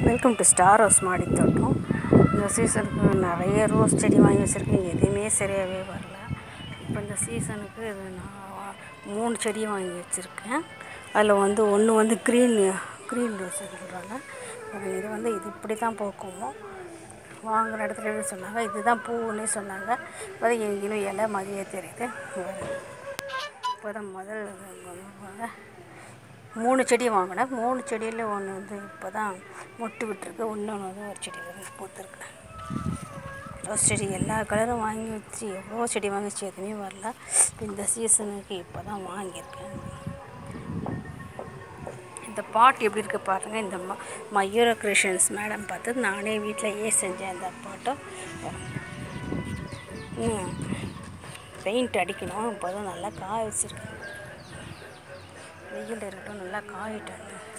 welcome to star house மாடி தோட்டம் இந்த சீசனுக்கு நிறைய ரோஸ் செடி வாங்கி வச்சுருக்கேன் எதுவுமே சரியாகவே வரல இப்போ இந்த சீசனுக்கு இது நான் மூணு செடி வாங்கி வச்சுருக்கேன் அதில் வந்து ஒன்று வந்து க்ரீன் க்ரீன் ரோஸ் சொல்கிறாங்க அது இது வந்து இது இப்படி தான் பூக்கும் வாங்குற இடத்துல என்ன சொன்னாங்க இதுதான் பூவுன்னே சொன்னாங்க அது எங்கேயும் இலை மாதிரியே தெரியுது இப்போ தான் முதல் முதல்ல மூணு செடி வாங்கினேன் மூணு செடியில் ஒன்று வந்து இப்போ தான் மொட்டு விட்டுருக்கு இன்னொன்று வந்து ஒரு செடி வந்து பூத்துருக்கு ரோஸ் செடி எல்லா கலரும் வாங்கி வச்சு எவ்வளோ செடி வாங்கி வச்சு எதுவுமே வரல இந்த சீசனுக்கு இப்போ தான் வாங்கியிருக்கேன் இந்த பாட் எப்படி இருக்கு பாருங்கள் இந்த ம மயூர கிருஷ்ணன்ஸ் மேடம் பார்த்து நானே வீட்டிலையே செஞ்சேன் இந்த பாட்டை ம் பெயிண்ட் அடிக்கணும் இப்போ தான் நல்லா காய வச்சுருக்கேன் வெயில் இருக்கட்டும் நல்லா காயிட்டு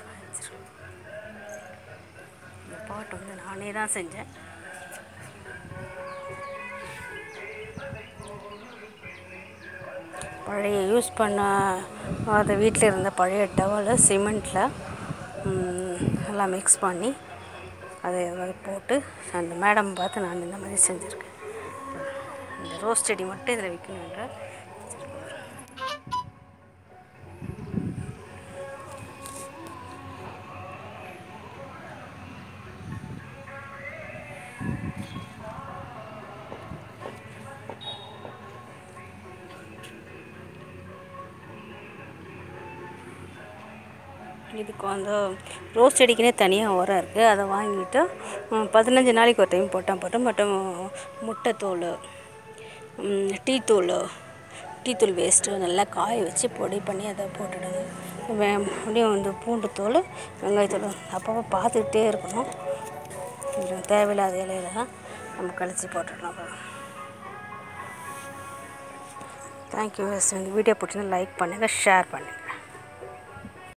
இந்த பாட்டு வந்து நானே தான் செஞ்சேன் பழைய யூஸ் பண்ண அது வீட்டில் இருந்த பழைய டவலை சிமெண்ட்டில் நல்லா மிக்ஸ் பண்ணி அதை அது போட்டு அந்த மேடம் பார்த்து நான் இந்த மாதிரி செஞ்சுருக்கேன் இந்த ரோஸ் செடி மட்டும் இதில் வைக்கணுன்ற இதுக்கு வந்து ரோஸ் செடிக்குனே தனியாக உரம் இருக்குது அதை வாங்கிட்டு ம், பதினஞ்சு நாளைக்கு ஒரு டைம் போட்டால் போட்டோம் மட்டும் முட்டைத்தூள் ம், டீத்தூள் டீத்தூள் வேஸ்ட்டு நல்லா காய வச்சு பொடி பண்ணி அதை போட்டுடுங்க வே அப்படியும் வந்து பூண்டு தூள் வெங்காயத்தூள் அப்பப்போ பார்த்துக்கிட்டே இருக்கணும் இது தேவையில்லாத இலையிலலாம் நம்ம கழிச்சு போட்டுடலாம் தேங்க்யூ இந்த வீடியோ பிடிச்சிருந்தா லைக் பண்ணுங்கள் ஷேர் பண்ணுங்கள்